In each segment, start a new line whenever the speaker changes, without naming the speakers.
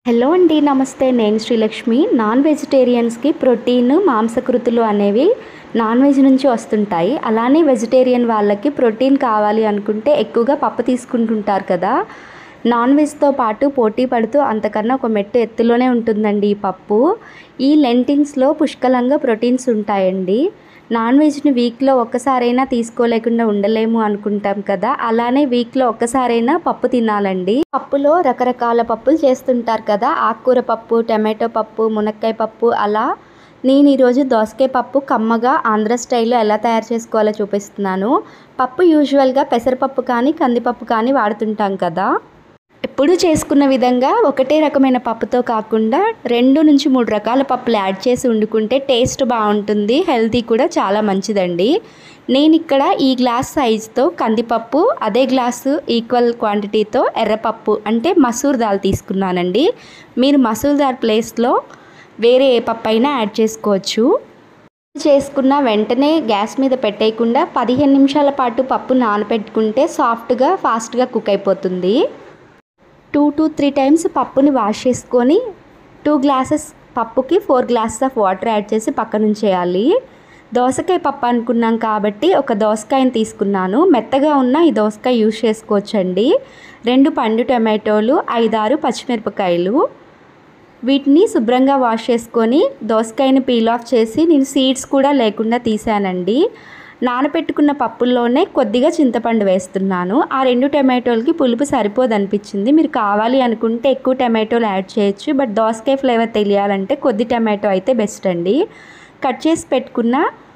hello అండి నమస్తే నేను శ్రీలక్ష్మి నాన్ వెజిటేరియన్స్కి ప్రోటీన్ మాంసకృతులు అనేవి నాన్ వెజ్ నుంచి వస్తుంటాయి అలానే వెజిటేరియన్ వాళ్ళకి ప్రోటీన్ కావాలి అనుకుంటే ఎక్కువగా పప్పు తీసుకుంటుంటారు కదా నాన్ వెజ్తో పాటు పోటీ పడుతూ అంతకన్నా ఒక మెట్టు ఎత్తులోనే ఉంటుందండి ఈ పప్పు ఈ లెంటిన్స్లో పుష్కలంగా ప్రోటీన్స్ ఉంటాయండి నాన్ వెజ్ని వీక్లో ఒక్కసారైనా తీసుకోలేకుండా ఉండలేము అనుకుంటాం కదా అలానే వీక్లో ఒక్కసారైనా పప్పు తినాలండి పప్పులో రకరకాల పప్పులు చేస్తుంటారు కదా ఆకుకూర పప్పు టమాటో పప్పు మునక్కాయ పప్పు అలా నేను ఈరోజు దోసకాయ పప్పు కమ్మగా ఆంధ్ర స్టైల్లో ఎలా తయారు చేసుకోవాలో చూపిస్తున్నాను పప్పు యూజువల్గా పెసరపప్పు కానీ కందిపప్పు కానీ వాడుతుంటాం కదా ఎప్పుడు చేసుకున్న విధంగా ఒకటే రకమైన పప్పుతో కాకుండా రెండు నుంచి మూడు రకాల పప్పులు యాడ్ చేసి వండుకుంటే టేస్ట్ బాగుంటుంది హెల్తీ కూడా చాలా మంచిదండి నేను ఇక్కడ ఈ గ్లాస్ సైజుతో కందిపప్పు అదే గ్లాసు ఈక్వల్ క్వాంటిటీతో ఎర్రపప్పు అంటే మసూర్ దాల్ తీసుకున్నానండి మీరు మసూర్ దాల్ ప్లేస్లో వేరే ఏ పప్పు అయినా యాడ్ చేసుకోవచ్చు చేసుకున్న వెంటనే గ్యాస్ మీద పెట్టేయకుండా పదిహేను నిమిషాల పాటు పప్పు నానబెట్టుకుంటే సాఫ్ట్గా ఫాస్ట్గా కుక్ అయిపోతుంది టూ టు త్రీ టైమ్స్ పప్పుని వాష్ చేసుకొని టూ గ్లాసెస్ పప్పుకి four glasses of water add చేసి పక్కన ఉంచేయాలి దోసకాయ పప్పు అనుకున్నాం కాబట్టి ఒక దోసకాయని తీసుకున్నాను మెత్తగా ఉన్న ఈ దోసకాయ యూజ్ చేసుకోవచ్చండి రెండు పండు టమాటోలు ఐదారు పచ్చిమిరపకాయలు వీటిని శుభ్రంగా వాష్ చేసుకొని దోసకాయని పీల్ ఆఫ్ చేసి నేను సీడ్స్ కూడా లేకుండా తీసానండి నానపెట్టుకున్న పప్పుల్లోనే కొద్దిగా చింతపండు వేస్తున్నాను ఆ రెండు టమాటోలకి పులుపు సరిపోదు అనిపించింది మీరు కావాలి అనుకుంటే ఎక్కువ టమాటోలు యాడ్ చేయొచ్చు బట్ దోసకాయ ఫ్లేవర్ తెలియాలంటే కొద్ది టమాటో అయితే బెస్ట్ అండి కట్ చేసి పెట్టుకున్న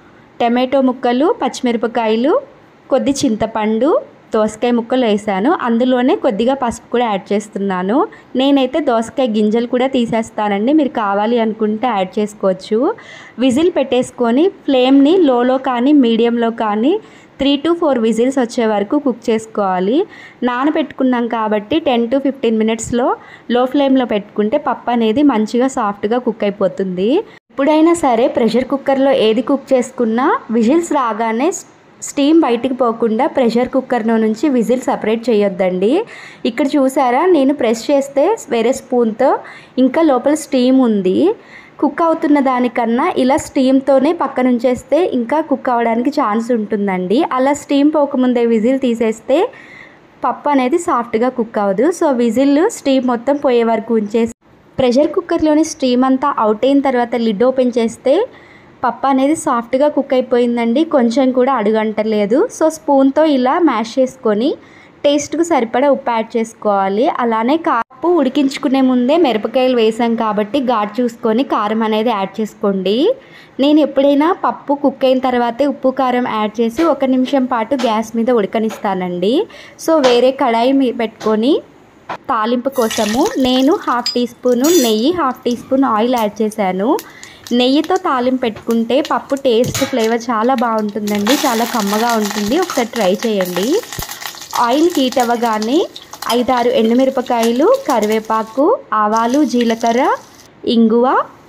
టమాటో ముక్కలు పచ్చిమిరపకాయలు కొద్ది చింతపండు దోసకాయ ముక్కలు వేసాను అందులోనే కొద్దిగా పసుపు కూడా యాడ్ చేస్తున్నాను నేనైతే దోసకాయ గింజలు కూడా తీసేస్తానండి మీరు కావాలి అనుకుంటే యాడ్ చేసుకోవచ్చు విజిల్ పెట్టేసుకొని ఫ్లేమ్ని లోలో కానీ మీడియంలో కానీ త్రీ టు ఫోర్ విజిల్స్ వచ్చే వరకు కుక్ చేసుకోవాలి నానబెట్టుకున్నాం కాబట్టి టెన్ టు ఫిఫ్టీన్ మినిట్స్లో లో ఫ్లేమ్లో పెట్టుకుంటే పప్పు అనేది మంచిగా సాఫ్ట్గా కుక్ అయిపోతుంది ఎప్పుడైనా సరే ప్రెషర్ కుక్కర్లో ఏది కుక్ చేసుకున్నా విజిల్స్ రాగానే స్టీమ్ బయటికి పోకుండా ప్రెషర్ కుక్కర్లో నుంచి విజిల్ సపరేట్ చేయొద్దండి ఇక్కడ చూసారా నేను ప్రెస్ చేస్తే వేరే స్పూన్తో ఇంకా లోపల స్టీమ్ ఉంది కుక్ అవుతున్న దానికన్నా ఇలా స్టీమ్తోనే పక్కన ఉంచేస్తే ఇంకా కుక్ అవ్వడానికి ఛాన్స్ ఉంటుందండి అలా స్టీమ్ పోకముందే విజిల్ తీసేస్తే పప్పు అనేది సాఫ్ట్గా కుక్ అవ్వదు సో విజిల్ స్టీమ్ మొత్తం పోయే వరకు ఉంచేసి ప్రెషర్ కుక్కర్లోని స్టీమ్ అంతా అవుట్ అయిన తర్వాత లిడ్ ఓపెన్ చేస్తే పప్పు అనేది సాఫ్ట్గా కుక్ అయిపోయిందండి కొంచెం కూడా అడుగంటలేదు సో స్పూన్తో ఇలా మ్యాష్ చేసుకొని టేస్ట్కు సరిపడా ఉప్పు యాడ్ చేసుకోవాలి అలానే కాపు ఉడికించుకునే ముందే మిరపకాయలు వేసాం కాబట్టి ఘాటు చూసుకొని కారం అనేది యాడ్ చేసుకోండి నేను ఎప్పుడైనా పప్పు కుక్ అయిన తర్వాతే ఉప్పు కారం యాడ్ చేసి ఒక నిమిషం పాటు గ్యాస్ మీద ఉడకనిస్తానండి సో వేరే కడాయి మీ పెట్టుకొని తాలింపు కోసము నేను హాఫ్ టీ స్పూను నెయ్యి half teaspoon oil add చేశాను నెయ్యితో తాలింపు పెట్టుకుంటే పప్పు టేస్ట్ ఫ్లేవర్ చాలా బాగుంటుందండి చాలా కమ్మగా ఉంటుంది ఒకసారి ట్రై చేయండి ఆయిల్ హీట్ అవ్వగానే ఐదారు ఎండుమిరపకాయలు కరివేపాకు ఆవాలు జీలకర్ర ఇంగువ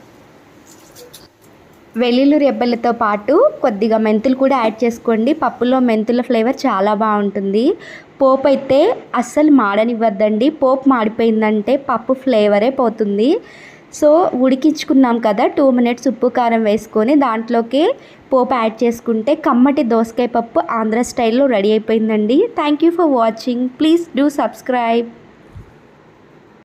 వెల్లుల్లి రెబ్బలతో పాటు కొద్దిగా మెంతులు కూడా యాడ్ చేసుకోండి పప్పులో మెంతుల ఫ్లేవర్ చాలా బాగుంటుంది పోపు అయితే అస్సలు మాడనివ్వద్దండి పోపు మాడిపోయిందంటే పప్పు ఫ్లేవరే పోతుంది సో ఉడికించుకున్నాం కదా టూ మినిట్స్ ఉప్పు కారం వేసుకొని దాంట్లోకి పోపు యాడ్ చేసుకుంటే కమ్మటి దోసకాయ పప్పు ఆంధ్ర స్టైల్లో రెడీ అయిపోయిందండి thank you for watching please do subscribe